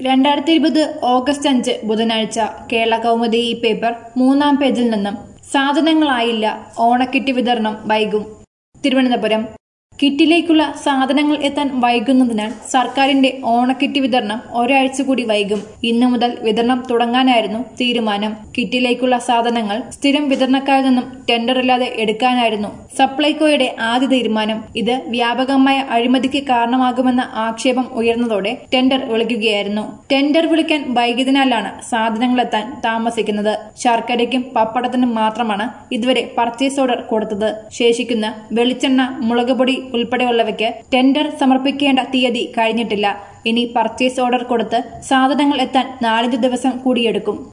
രണ്ടായിരത്തി ഇരുപത് ഓഗസ്റ്റ് അഞ്ച് ബുധനാഴ്ച കേരള കൗമുദി ഈ പേപ്പർ മൂന്നാം പേജിൽ നിന്നും സാധനങ്ങളായില്ല ഓണക്കിറ്റ് വിതരണം വൈകും തിരുവനന്തപുരം കിറ്റിലേക്കുള്ള സാധനങ്ങൾ എത്താൻ വൈകുന്നതിനാൽ സർക്കാരിന്റെ ഓണക്കിറ്റ് വിതരണം ഒരാഴ്ച കൂടി വൈകും ഇന്നു മുതൽ വിതരണം തുടങ്ങാനായിരുന്നു തീരുമാനം കിറ്റിലേക്കുള്ള സാധനങ്ങൾ സ്ഥിരം വിതരണക്കാരിൽ നിന്നും ടെൻഡറില്ലാതെ എടുക്കാനായിരുന്നു സപ്ലൈകോയുടെ ആദ്യ തീരുമാനം ഇത് വ്യാപകമായ അഴിമതിക്ക് കാരണമാകുമെന്ന ആക്ഷേപം ഉയർന്നതോടെ ടെൻഡർ വിളിക്കുകയായിരുന്നു ടെൻഡർ വിളിക്കാൻ വൈകിയതിനാലാണ് സാധനങ്ങൾ എത്താൻ താമസിക്കുന്നത് ശർക്കരയ്ക്കും പപ്പടത്തിനും മാത്രമാണ് ഇതുവരെ പർച്ചേസ് ഓർഡർ കൊടുത്തത് ശേഷിക്കുന്ന വെളിച്ചെണ്ണ മുളകുപൊടി ഉൾപ്പെടെയുള്ളവയ്ക്ക് ടെൻഡർ സമർപ്പിക്കേണ്ട തീയതി കഴിഞ്ഞിട്ടില്ല ഇനി പർച്ചേസ് ഓർഡർ കൊടുത്ത് സാധനങ്ങൾ എത്താൻ നാലഞ്ച് ദിവസം കൂടിയെടുക്കും